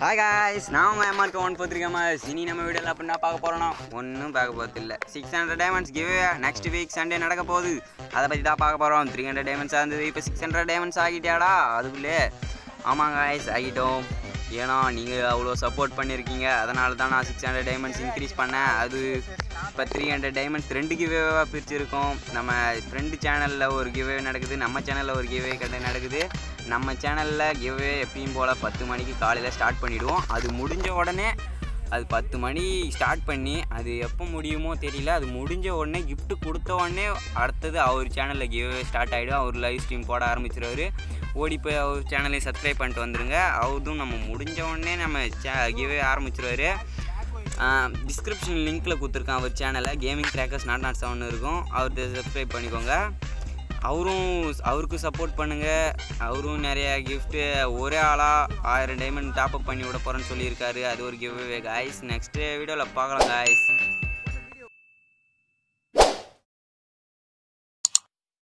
hi guys நான் உங்கள் எம்ஆர்க்கு one போத்திருக்கேன் இனி நம்ம வீடியோவில் அப்படின்னா பார்க்க போகிறோம் ஒன்றும் பார்க்க போகிறது இல்லை six hundred diamonds give next week Sunday நடக்க போகுது அதை பற்றி தான் பார்க்க போகிறோம் த்ரீ ஹண்ட்ரட் டைமண்ட்ஸ் இருந்தது இப்போ சிக்ஸ் ஹண்ட்ரட் டைமண்ட்ஸ் ஆகிட்டியாடா அதுக்குள்ளே ஆமாங்க காய்ஸ் ஆகிட்டோம் ஏன்னா நீங்கள் அவ்வளோ சப்போர்ட் பண்ணியிருக்கீங்க அதனால தான் நான் சிக்ஸ் ஹண்ட்ரட் டைமண்ட்ஸ் இன்க்ரீஸ் பண்ணேன் அது இப்போ த்ரீ ஹண்ட்ரட் டைமண்ட்ஸ் ரெண்டு கிவேவாக பிரிச்சிருக்கோம் நம்ம ஃப்ரெண்டு சேனலில் ஒரு கிவே நடக்குது நம்ம சேனலில் ஒரு கிவே கடை நடக்குது நம்ம சேனலில் கிவே எப்பயும் போல் பத்து மணிக்கு காலையில் ஸ்டார்ட் பண்ணிவிடுவோம் அது முடிஞ்ச உடனே அது பத்து மணி ஸ்டார்ட் பண்ணி அது எப்போ முடியுமோ தெரியல அது முடிஞ்ச உடனே gift கொடுத்த உடனே அடுத்தது அவர் சேனலில் கிவே ஸ்டார்ட் ஆகிடும் அவர் லைவ் ஸ்ட்ரீம் போட ஆரம்பிச்சிருவாரு ஓடி போய் அவர் சேனலையும் சப்ஸ்கிரைப் பண்ணிட்டு வந்துருங்க அவரும் நம்ம முடிஞ்ச உடனே நம்ம சே கிவே ஆரம்பிச்சிருவாரு டிஸ்கிரிப்ஷன் லிங்க்கில் கொடுத்துருக்கேன் அவர் சேனலை gaming crackers nought nought seven இருக்கும் அவர்கிட்ட சப்ஸ்கிரைப் பண்ணிக்கோங்க அவரும் அவருக்கு சப்போர்ட் பண்ணுங்கள் அவரும் நிறைய கிஃப்ட்டு ஒரே ஆளாக ஆயிரம் டைமண்ட் டாப்அப் பண்ணி விட போகிறேன்னு சொல்லியிருக்காரு அது ஒரு கிவ் காய்ஸ் நெக்ஸ்ட்டு வீடியோவில் பார்க்கலாம் காய்ஸ்